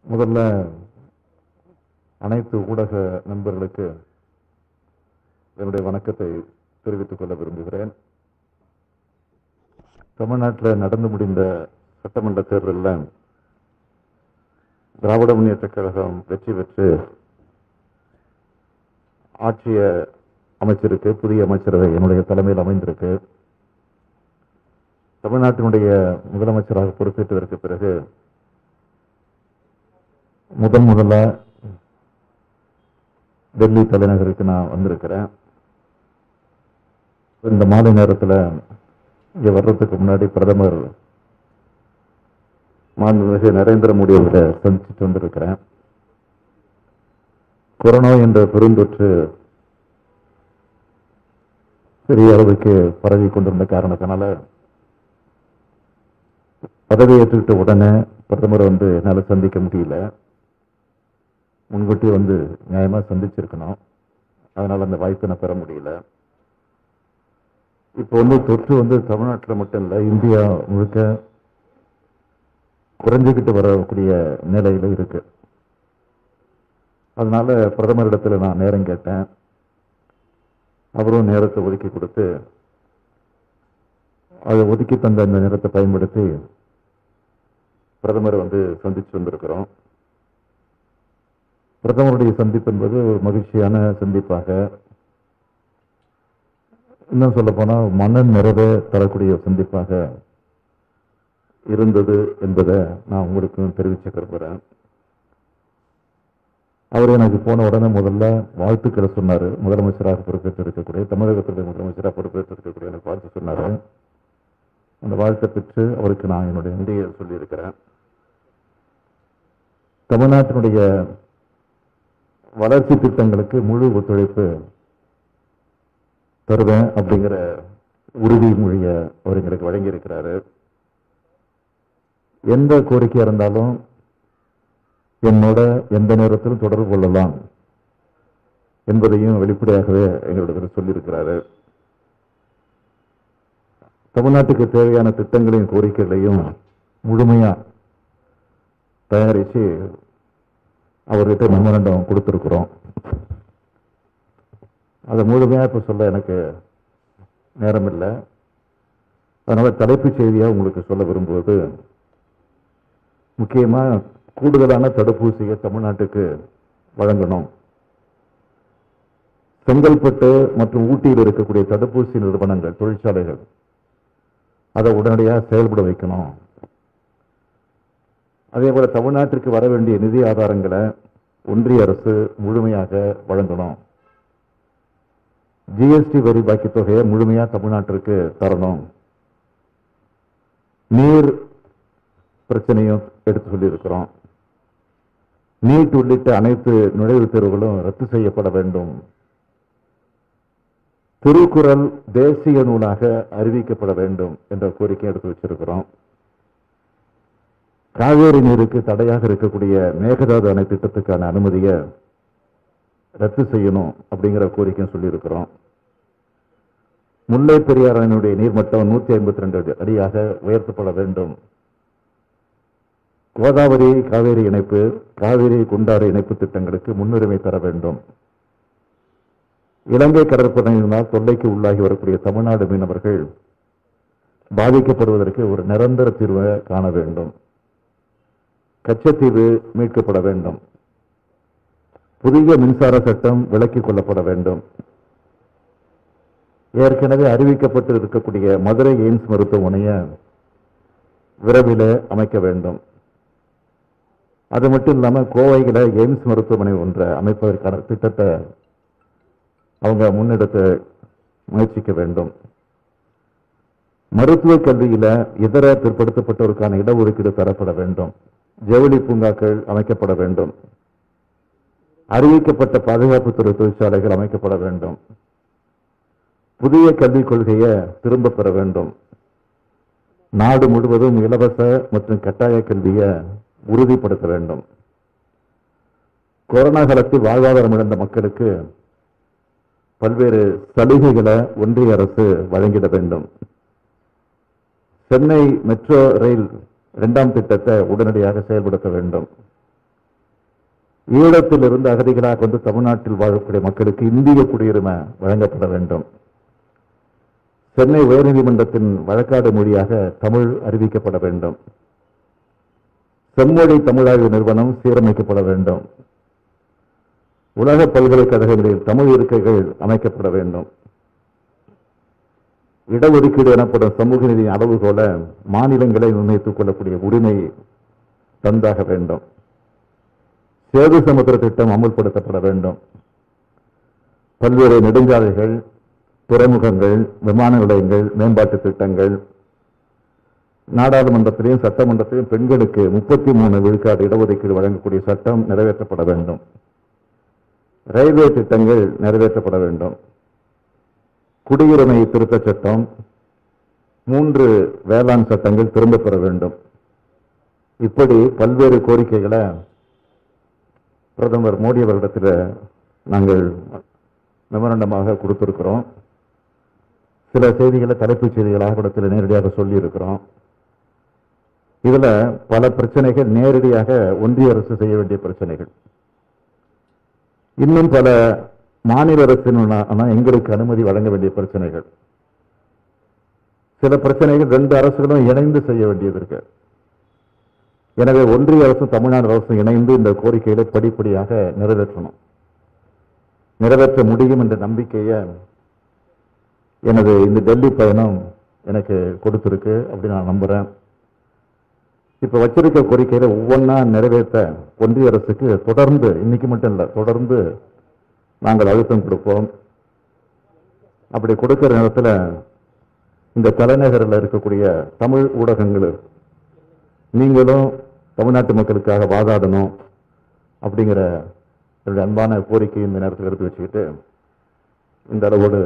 முதல்ல அனைத்து ஊடக நண்பர்களுக்கு என்னுடைய வணக்கத்தை தெரிவித்துக் கொள்ள விரும்புகிறேன் தமிழ்நாட்டில் நடந்து முடிந்த சட்டமன்ற தேர்தலில் திராவிட முன்னேற்றக் கழகம் வெற்றி பெற்று ஆட்சியை அமைச்சிருக்கு புதிய அமைச்சரவை என்னுடைய தலைமையில் அமைந்திருக்கு தமிழ்நாட்டினுடைய முதலமைச்சராக பொறுப்பேற்றதற்கு பிறகு முதன் முதல்ல டெல்லி தலைநகருக்கு நான் வந்திருக்கிறேன் இந்த மாலை நேரத்தில் இங்கே வர்றதுக்கு முன்னாடி பிரதமர் மாண்புமிகு நரேந்திர மோடி அவரை சந்திச்சுட்டு வந்திருக்கிறேன் கொரோனா என்ற பெருந்தொற்று பெரிய அளவுக்கு பரவி கொண்டிருந்த காரணத்தினால பதவி ஏற்றுக்கிட்ட உடனே பிரதமரை வந்து என்னால் சந்திக்க முடியல முன்கூட்டி வந்து நியாயமாக சந்திச்சிருக்கணும் அதனால் அந்த வாய்ப்பை நான் பெற முடியல இப்போ வந்து தொற்று வந்து தமிழ்நாட்டில் மட்டும் இல்லை இந்தியா முழுக்க குறைஞ்சிக்கிட்டு வரக்கூடிய நிலையில் இருக்கு அதனால பிரதமரிடத்தில் நான் நேரம் கேட்டேன் அவரும் நேரத்தை ஒதுக்கி கொடுத்து அதை ஒதுக்கி தந்த அந்த நேரத்தை பயன்படுத்தி பிரதமர் வந்து சந்திச்சு வந்திருக்கிறோம் பிரதமருடைய சந்திப்பு என்பது ஒரு மகிழ்ச்சியான சந்திப்பாக இன்னும் சொல்ல போனால் மன நிறைவே தரக்கூடிய ஒரு சந்திப்பாக இருந்தது என்பதை நான் உங்களுக்கு தெரிவிச்சுக்க விரும்புகிறேன் அவர் எனக்கு போன உடனே முதல்ல வாழ்த்துக்களை சொன்னார் முதலமைச்சராக பொறுப்பேற்று இருக்கக்கூடிய தமிழகத்துடைய முதலமைச்சராக பொறுப்பேற்று இருக்கக்கூடிய எனக்கு வாழ்த்து சொன்னார் அந்த வாழ்த்தை பெற்று அவருக்கு நான் என்னுடைய நன்றியை சொல்லியிருக்கிறேன் தமிழ்நாட்டினுடைய வளர்ச்சி திட்டங்களுக்கு முழு ஒத்துழைப்பு தருவேன் அப்படிங்கிற உறுதிமொழியை அவர் எங்களுக்கு வழங்கியிருக்கிறாரு எந்த கோரிக்கையா இருந்தாலும் என்னோட எந்த நேரத்திலும் தொடர்பு கொள்ளலாம் என்பதையும் வெளிப்படையாகவே எங்களிடத்தில் சொல்லியிருக்கிறாரு தமிழ்நாட்டுக்கு தேவையான திட்டங்களையும் கோரிக்கைகளையும் முழுமையா தயாரித்து அவர்கிட்ட மெமரண்டம் கொடுத்துருக்குறோம் அதை முழுமையாக இப்போ சொல்ல எனக்கு நேரம் இல்லை அதனால தலைப்புச் செய்தியாக உங்களுக்கு சொல்ல விரும்புவது முக்கியமாக கூடுதலான தடுப்பூசியை தமிழ்நாட்டுக்கு வழங்கணும் செங்கல்பட்டு மற்றும் ஊட்டியில் இருக்கக்கூடிய தடுப்பூசி நிறுவனங்கள் தொழிற்சாலைகள் அதை உடனடியாக செயல்பட வைக்கணும் அதே போல தமிழ்நாட்டிற்கு வர வேண்டிய நிதி ஆதாரங்களை ஒன்றிய அரசு முழுமையாக வழங்கணும் ஜிஎஸ்டி வரி பாக்கி தொகையை முழுமையா தமிழ்நாட்டிற்கு தரணும் நீர் பிரச்சனையும் எடுத்து சொல்லியிருக்கிறோம் நீட் உள்ளிட்ட அனைத்து நுழைவுத் தேர்வுகளும் ரத்து செய்யப்பட வேண்டும் திருக்குறள் தேசிய நூலாக அறிவிக்கப்பட வேண்டும் என்ற கோரிக்கை எடுத்து வச்சிருக்கிறோம் காவேரி நீருக்கு தடையாக இருக்கக்கூடிய மேகதாது அணை திட்டத்துக்கான அனுமதியை ரத்து செய்யணும் அப்படிங்கிற கோரிக்கையும் சொல்லியிருக்கிறோம் முல்லை பெரியார் அணையினுடைய நீர்மட்டம் நூத்தி ஐம்பத்தி ரெண்டு அடியாக உயர்த்தப்பட வேண்டும் கோதாவரி காவேரி இணைப்பு காவிரி குண்டாறு இணைப்பு திட்டங்களுக்கு முன்னுரிமை தர வேண்டும் இலங்கை கடற்படையினால் தொல்லைக்கு உள்ளாகி வரக்கூடிய தமிழ்நாடு மீனவர்கள் பாதிக்கப்படுவதற்கு ஒரு நிரந்தர தீர்வை காண வேண்டும் கச்சத்தீவு மீட்கப்பட வேண்டும் புதிய மின்சார சட்டம் விலக்கிக் கொள்ளப்பட வேண்டும் ஏற்கனவே அறிவிக்கப்பட்டு இருக்கக்கூடிய மதுரை எய்ம்ஸ் மருத்துவமனையை விரைவில் அமைக்க வேண்டும் அது மட்டும் இல்லாம கோவையில் எய்ம்ஸ் மருத்துவமனை ஒன்றை அமைப்பதற்கான திட்டத்தை அவங்க முன்னெடுத்து முயற்சிக்க வேண்டும் மருத்துவ கல்வியில இதர பிற்படுத்தப்பட்டோருக்கான இடஒதுக்கீடு தரப்பட வேண்டும் ஜவுளி பூங்காக்கள் அமைக்கப்பட வேண்டும் அறிவிக்கப்பட்ட பாதுகாப்புத்துறை தொழிற்சாலைகள் அமைக்கப்பட வேண்டும் புதிய கல்விக் கொள்கையை திரும்ப பெற வேண்டும் நாடு முழுவதும் இலவச மற்றும் கட்டாய கல்வியை உறுதிப்படுத்த வேண்டும் கொரோனா காலத்தில் வாழ்வாதாரம் இழந்த மக்களுக்கு பல்வேறு சலுகைகளை ஒன்றிய அரசு வழங்கிட வேண்டும் சென்னை மெட்ரோ ரயில் இரண்டாம் திட்டத்தை உடனடியாக செயல்படுத்த வேண்டும் ஈழத்தில் இருந்து அகதிகளாக வந்து தமிழ்நாட்டில் வாழக்கூடிய மக்களுக்கு இந்திய குடியுரிமை வழங்கப்பட வேண்டும் சென்னை உயர்நீதிமன்றத்தின் வழக்காடு மொழியாக தமிழ் அறிவிக்கப்பட வேண்டும் செம்மொழி தமிழாய்வு நிறுவனம் சீரமைக்கப்பட வேண்டும் உலக பல்கலைக்கழகங்களில் தமிழ் இருக்கைகள் அமைக்கப்பட வேண்டும் இடஒதுக்கீடு எனப்படும் சமூக நீதி அளவுகோல மாநிலங்களை நிர்ணயித்துக் கொள்ளக்கூடிய உரிமை தந்தாக வேண்டும் சேது சமுத்திர திட்டம் அமுல்படுத்தப்பட வேண்டும் பல்வேறு நெடுஞ்சாலைகள் துறைமுகங்கள் விமான நிலையங்கள் மேம்பாட்டு திட்டங்கள் நாடாளுமன்றத்திலையும் சட்டமன்றத்திலையும் பெண்களுக்கு முப்பத்தி மூணு விழுக்காடு இடஒதுக்கீடு வழங்கக்கூடிய சட்டம் நிறைவேற்றப்பட வேண்டும் ரயில்வே திட்டங்கள் நிறைவேற்றப்பட வேண்டும் குடியுரிமை திருத்தச் சட்டம் மூன்று வேளாண் சட்டங்கள் திரும்பப் பெற வேண்டும் இப்படி பல்வேறு கோரிக்கைகளை பிரதமர் மோடி அவர்களிடத்தில் நாங்கள் மெமரண்டமாக கொடுத்திருக்கிறோம் சில செய்திகளை தலைப்புச் செய்திகளாக இடத்துல நேரடியாக சொல்லியிருக்கிறோம் இதுல பல பிரச்சனைகள் நேரடியாக ஒன்றிய அரசு செய்ய வேண்டிய பிரச்சனைகள் இன்னும் பல மாநில அரசின் ஆனா எங்களுக்கு அனுமதி வழங்க வேண்டிய பிரச்சனைகள் சில பிரச்சனைகள் ரெண்டு அரசுகளும் இணைந்து செய்ய வேண்டியது இருக்கு எனவே ஒன்றிய அரசும் தமிழ்நாடு அரசும் இணைந்து இந்த கோரிக்கைகளை படிப்படியாக நிறைவேற்றணும் நிறைவேற்ற முடியும் என்ற நம்பிக்கையை எனது இந்த டெல்லி பயணம் எனக்கு கொடுத்திருக்கு அப்படின்னு நான் நம்புறேன் இப்ப வச்சிருக்க கோரிக்கையில ஒவ்வொன்றா நிறைவேற்ற ஒன்றிய அரசுக்கு தொடர்ந்து இன்னைக்கு மட்டும் இல்ல தொடர்ந்து நாங்கள் அழுத்தம் கொடுப்போம் அப்படி கொடுக்கிற நேரத்தில் இந்த தலைநகரில் இருக்கக்கூடிய தமிழ் ஊடகங்கள் நீங்களும் தமிழ்நாட்டு மக்களுக்காக வாதாடணும் அப்படிங்கிற என்னுடைய அன்பான கோரிக்கை இந்த நேரத்தில் எடுத்து வச்சுக்கிட்டு இந்த அளவோடு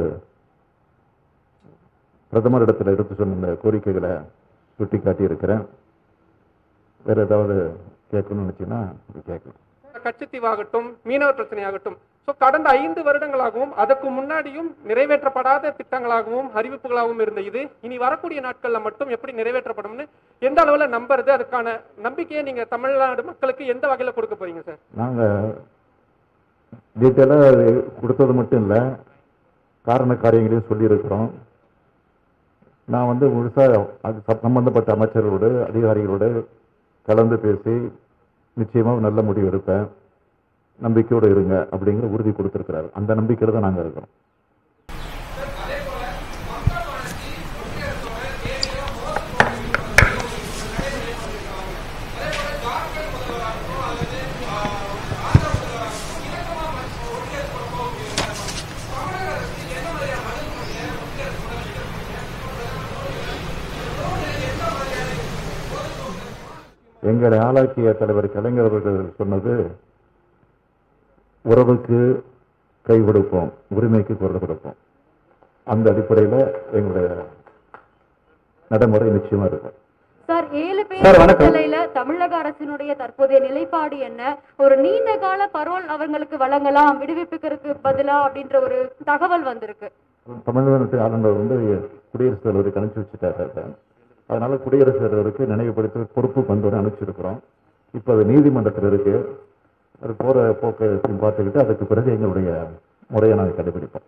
பிரதமர் இடத்துல எடுத்து சொன்ன இந்த கோரிக்கைகளை சுட்டி காட்டியிருக்கிறேன் வேற ஏதாவது கேட்கணும்னு நினைச்சீங்கன்னா கேட்கலாம் கச்சத்தீவாகட்டும் மீனவர் பிரச்சனையாகட்டும் ஸோ கடந்த ஐந்து வருடங்களாகவும் அதற்கு முன்னாடியும் நிறைவேற்றப்படாத திட்டங்களாகவும் அறிவிப்புகளாகவும் இருந்த இது இனி வரக்கூடிய நாட்கள்ல மட்டும் எப்படி நிறைவேற்றப்படும்னு எந்த அளவுல நம்புறது அதுக்கான நம்பிக்கையை நீங்க தமிழ்நாடு மக்களுக்கு எந்த வகையில கொடுக்க போறீங்க சார் நாங்கள் டீட்டெயிலாக கொடுத்தது மட்டும் இல்லை காரண காரியங்களையும் சொல்லியிருக்கிறோம் நான் வந்து முழுசாக அது ச- சம்பந்தப்பட்ட அமைச்சர்களோடு அதிகாரிகளோடு கலந்து பேசி நிச்சயமாக நல்ல முடிவு எடுப்பேன் நம்பிக்கையோடு இருங்க அப்படிங்கிற உறுதி கொடுத்துருக்கிறாரு அந்த நம்பிக்கையில் தான் நாங்கள் இருக்கிறோம் எங்களை ஆளாக்கிய தலைவர் கலைஞர் அவர்கள் சொன்னது உறவுக்கு கை கொடுப்போம் உரிமைக்கு குரல் கொடுப்போம் அந்த அடிப்படையில் எங்களுடைய நடைமுறை நிச்சயமா இருக்கும் சார் ஏழு பேர் சார், வணக்கம். விடுதலையில தமிழக அரசினுடைய தற்போதைய நிலைப்பாடு என்ன ஒரு நீண்ட கால பரோல் அவங்களுக்கு வழங்கலாம் விடுவிப்புக்கு பதிலா அப்படின்ற ஒரு தகவல் வந்திருக்கு தமிழ்நாட்டு ஆளுநர் வந்து குடியரசுத் தலைவருக்கு அனுப்பிச்சு வச்சுட்டாரு அதை. அதனால குடியரசுத் தலைவருக்கு நினைவுபடுத்த பொறுப்பு கொண்டு அனுப்பிச்சிருக்கிறோம் இப்போ அது நீதிமன்றத்தில் இருக்கு அது போற போக்கை பார்த்துக்கிட்டு அதுக்கு பிறகு எங்களுடைய முறையை நாங்கள் கடைபிடிப்போம்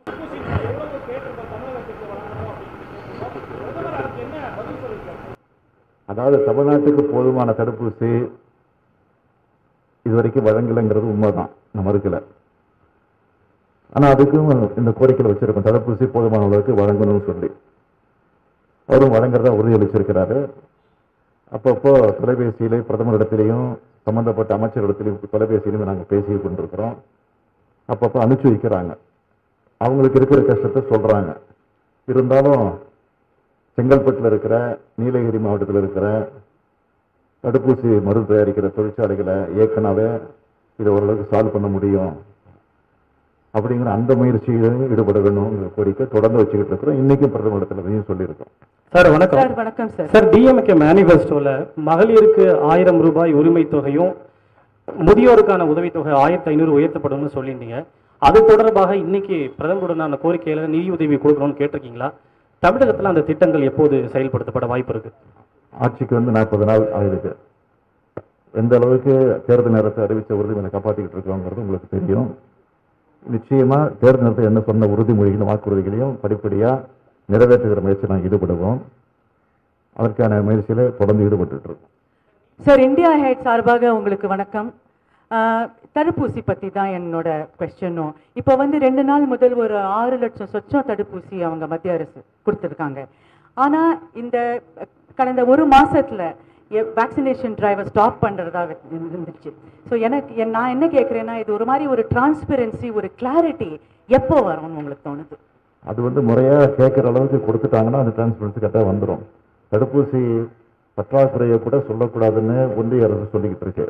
அதாவது தமிழ்நாட்டுக்கு போதுமான தடுப்பூசி இதுவரைக்கும் வழங்கலைங்கிறது உண்மைதான் நம்ம மறுக்கல ஆனா அதுக்கும் இந்த கோரிக்கையில் வச்சிருக்கோம் தடுப்பூசி போதுமான அளவுக்கு வழங்கணும்னு சொல்லி அவரும் வழங்குறதா உறுதியளிச்சிருக்கிறாரு அப்பப்போ தொலைபேசியிலே பிரதமரிடத்திலையும் சம்பந்தப்பட்ட அமைச்சரிடத்திலையும் தொலைபேசியிலும் நாங்கள் பேசி கொண்டிருக்கிறோம் அப்பப்போ அனுப்பிச்சு வைக்கிறாங்க அவங்களுக்கு இருக்கிற கஷ்டத்தை சொல்றாங்க இருந்தாலும் செங்கல்பட்டில் இருக்கிற நீலகிரி மாவட்டத்தில் இருக்கிற தடுப்பூசி மருந்து தயாரிக்கிற தொழிற்சாலைகளை ஏற்கனவே இதை ஓரளவுக்கு சால்வ் பண்ண முடியும் அப்படிங்கிற அந்த முயற்சியிலும் ஈடுபட வேணுங்கிற கோரிக்கை தொடர்ந்து வச்சுக்கிட்டு இருக்கிறோம் இன்னைக்கும் பிரதமரிடத்துல இதையும் சொல்லியிருக்கோம் சார் வணக்கம் சார் வணக்கம் சார் சார் டிஎம்கே மேனிஃபெஸ்டோல மகளிருக்கு ஆயிரம் ரூபாய் உரிமை தொகையும் முதியோருக்கான உதவித்தொகை ஆயிரத்தி ஐநூறு உயர்த்தப்படும்னு சொல்லியிருந்தீங்க அது தொடர்பாக இன்னைக்கு பிரதமருடனான கோரிக்கையில நிதி உதவி கொடுக்கணும்னு கேட்டிருக்கீங்களா தமிழகத்துல அந்த திட்டங்கள் எப்போது செயல்படுத்தப்பட வாய்ப்பு இருக்கு ஆட்சிக்கு வந்து நாற்பது நாள் ஆயிருக்கு எந்த அளவுக்கு தேர்தல் நேரத்தை அறிவித்த உறுதிமொழி காப்பாற்றிக்கிட்டு இருக்கோங்கிறது உங்களுக்கு தெரியும் நிச்சயமா தேர்தல் நேரத்தில் என்ன சொன்ன உறுதிமொழிகளும் வாக்குறுதிகளையும் படிப்படியா நிறைவேற்றுகிற முயற்சி நாங்கள் ஈடுபடுவோம் அதற்கான முயற்சியில தொடர்ந்து ஈடுபட்டு இருக்கோம் சார் இந்தியா ஹெட் சார்பாக உங்களுக்கு வணக்கம் ஆஹ், தடுப்பூசி பற்றி தான் என்னோட கொஸ்டினும் இப்போ வந்து ரெண்டு நாள் முதல் ஒரு ஆறு லட்சம் சொச்சம் தடுப்பூசி அவங்க மத்திய அரசு கொடுத்துருக்காங்க ஆனால் இந்த கடந்த ஒரு மாசத்துல வேக்சினேஷன் டிரைவை ஸ்டாப் பண்ணுறதாக இருந்துச்சு ஸோ எனக்கு என் நான் என்ன கேட்குறேன்னா இது ஒரு மாதிரி ஒரு டிரான்ஸ்பெரன்சி ஒரு கிளாரிட்டி எப்போ வரும்னு உங்களுக்கு தோணுது அது வந்து முறையா கேட்குற அளவுக்கு கொடுத்துட்டாங்கன்னா அந்த டிரான்ஸ்பரன்சி கரெக்டாக வந்துடும் தடுப்பூசி பற்றாக்குறையை கூட சொல்லக்கூடாதுன்னு ஒன்றிய அரசு சொல்லிக்கிட்டு இருக்கு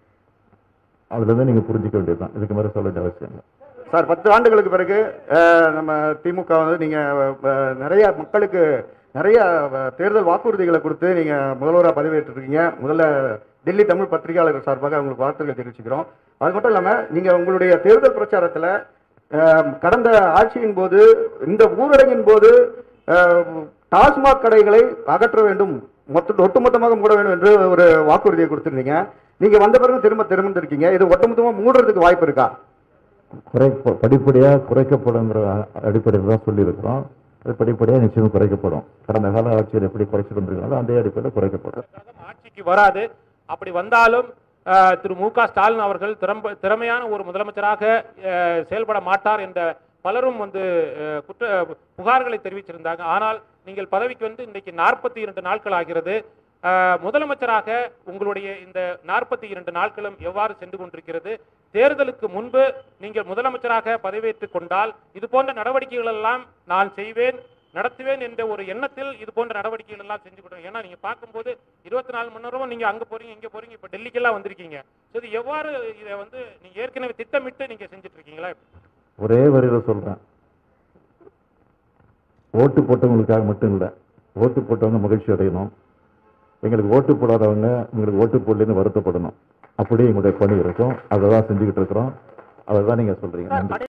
அதுல இருந்து நீங்க புரிஞ்சுக்க வேண்டியதுதான் இதுக்கு மேலே சொல்ல வேண்டிய அவசியம் இல்லை சார் பத்து ஆண்டுகளுக்கு பிறகு அஹ், நம்ம திமுக வந்து நீங்க அஹ், நிறைய மக்களுக்கு நிறைய அஹ், தேர்தல் வாக்குறுதிகளை கொடுத்து நீங்க முதல்வராக பதவியேற்று இருக்கீங்க முதல்ல டெல்லி தமிழ் பத்திரிகையாளர்கள் சார்பாக உங்களுக்கு வாழ்த்துக்கள் தெரிவிச்சுக்கிறோம் அது மட்டும் இல்லாம நீங்க உங்களுடைய தேர்தல் பிரச்சாரத்துல அஹ், கடந்த ஆட்சியின் போது இந்த ஊரடங்கின் போது அஹ், டாஸ்மாக் கடைகளை அகற்ற வேண்டும் மொத்த ஒட்டுமொத்தமாக மூட வேண்டும் என்று ஒரு வாக்குறுதியை கொடுத்திருந்தீங்க நீங்க வந்த பிறகு திரும்ப திரும்பிருக்கீங்க இது ஒட்டுமொத்தமா மூடுறதுக்கு வாய்ப்பு இருக்கா குறை படிப்படியா குறைக்கப்படுங்கிற அடிப்படையில் தான் சொல்லியிருக்கிறோம் அது படிப்படியா நிச்சயம் குறைக்கப்படும் கடந்த கால ஆட்சியில் எப்படி குறைச்சிட்டு வந்திருக்காங்களோ அதே அடிப்படையில் குறைக்கப்படும் ஆட்சிக்கு வராது அப்படி வந்தாலும் அஹ், திரு மு க ஸ்டாலின் அவர்கள் திறம்ப திறமையான ஒரு முதலமைச்சராக அஹ், செயல்பட மாட்டார் என்ற பலரும் வந்து அஹ், குற்ற புகார்களை தெரிவிச்சிருந்தாங்க ஆனால் நீங்கள் பதவிக்கு வந்து இன்னைக்கு நாற்பத்தி இரண்டு நாட்கள் ஆகிறது அஹ், முதலமைச்சராக உங்களுடைய இந்த நாற்பத்தி இரண்டு நாட்களும் எவ்வாறு சென்று கொண்டிருக்கிறது தேர்தலுக்கு முன்பு நீங்கள் முதலமைச்சராக பதவியேற்றுக் கொண்டால் இது போன்ற நடவடிக்கைகள் எல்லாம் நான் செய்வேன் நடத்துவேன் என்ற ஒரு எண்ணத்தில் இது போன்ற நடவடிக்கைகள் எல்லாம் செஞ்சு கொடுங்க ஏன்னா நீங்க பார்க்கும்போது இருபத்தி நாலு மணி நேரமும் நீங்க அங்க போறீங்க இங்க போறீங்க இப்ப டெல்லிக்கெல்லாம் வந்திருக்கீங்க So இது எவ்வாறு இதை வந்து நீங்க ஏற்கனவே திட்டமிட்டு நீங்க செஞ்சுட்டு இருக்கீங்களா ஒரே வரியில சொல்றேன் ஓட்டு போட்டவங்களுக்காக மட்டும் இல்லை ஓட்டு போட்டவங்க மகிழ்ச்சி அடையணும் எங்களுக்கு ஓட்டு போடாதவங்க உங்களுக்கு ஓட்டு போடலன்னு வருத்தப்படணும் அப்படி எங்களுடைய பணி இருக்கும் அதை தான் செஞ்சுக்கிட்டு இருக்கிறோம் அதை தான் நீங்க சொல்றீங்க நன்றி